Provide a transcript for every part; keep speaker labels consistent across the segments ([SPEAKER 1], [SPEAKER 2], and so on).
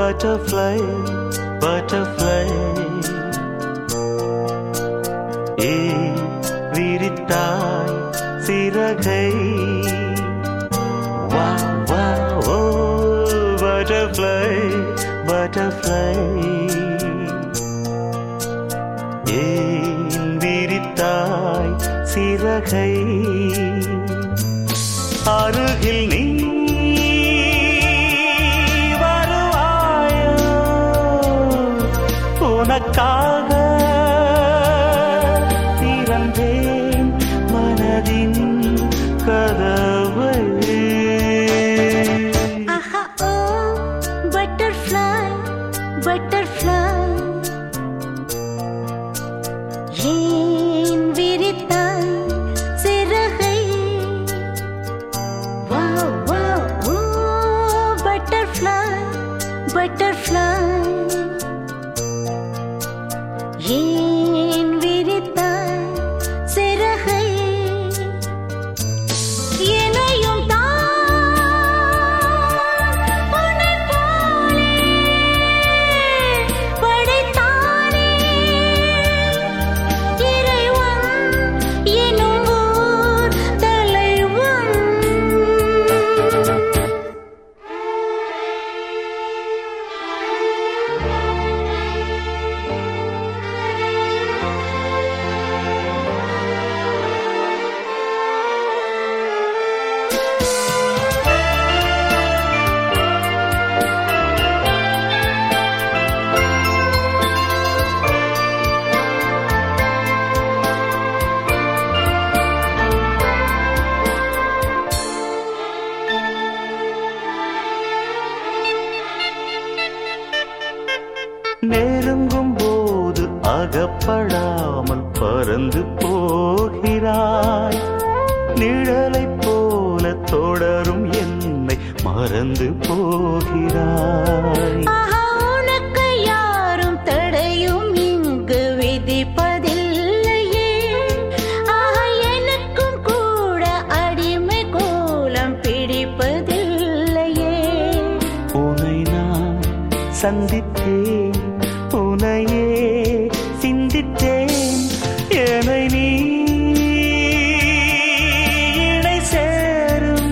[SPEAKER 1] butterfly, butterfly. ஏன் விரித்தாய் சிறகை வா வா ஓ butterfly, butterfly. ஏன் விரித்தாய் சிறகை அருகில் நீ வருவாயோ உனக்காக திறந்தேன் மனதின் கதவை
[SPEAKER 2] ஆஹா ஓ பட்டர்ஃப்ளை பட்டர்ஃப்ளை ஏன் விரித்தாய் சிறகை வா வா ஓ பட்டர்ஃப்ளை பட்டர்ஃப்ளை ஏன் விரித்தாய் சிறகை என்னையும் தான் உன்னைப் போலே படைத்தானே இறைவன் எனும் ஓர் தலைவன்
[SPEAKER 1] நெருங்கும் போது அகப்படாமல் பறந்து போகிறாய் நிழலைப் போல தொடரும் என்னை மறந்து போகிறாய்
[SPEAKER 2] ஆஹா உனக்கு யாரும் தடையும் இங்கு விதிப்பதில்லையே ஆஹா எனக்கும் கூட அடிமை கோலம் பிடிப்பதில்லையே
[SPEAKER 1] உனை நான் சந்தித்தேன் உனையே சிந்தித்தேன் என்னை நீ இணை சேரும்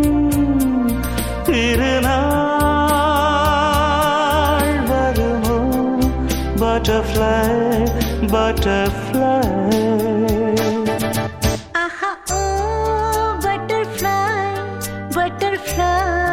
[SPEAKER 1] திருநாள் வருமோ பட்டர்ஃப்ளை பட்டர்ஃப்ளை
[SPEAKER 2] ஆஹா ஓ பட்டர்ஃப்ளை பட்டர்ஃப்ளை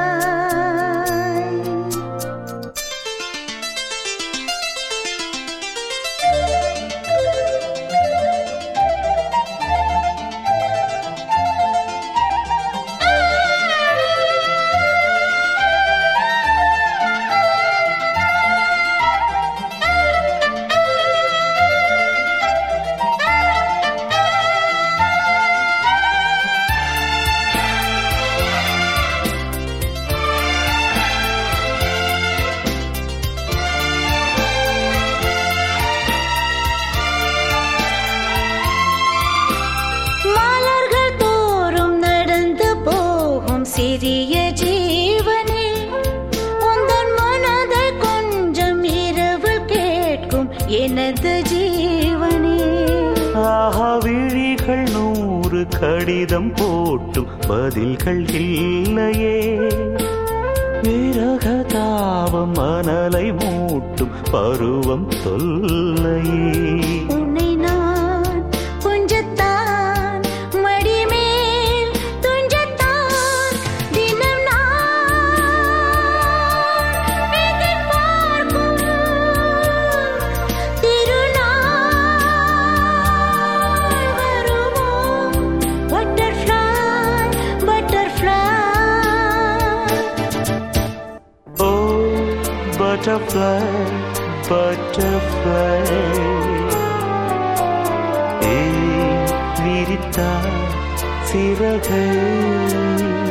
[SPEAKER 2] மலர்கள் தோறும் நடந்து போகும் சிறிய ஜீவனே உந்தன் மனதை கொஞ்சம் இரவு கேட்கும் எனது ஜீவனே
[SPEAKER 1] ஆஹா விழிகள் நூறு கடிதம் போட்டும் பதில்கள் இல்லையே விரக தாபம் மணலை மூட்டும் பருவம் தொல்லையே
[SPEAKER 2] உன்னை நான் கொஞ்சத்தான் மடிமேல் துஞ்சத்தான் தினம் நான் எதிர்பார்க்கும் திருநாள் வருமோ பட்டர்ஃப்ளை பட்டர்ஃப்ளை
[SPEAKER 1] ஓ பட்டர்ஃப்ளை பட்டர்ஃப்ளை ஏ விரித்தா சிறகை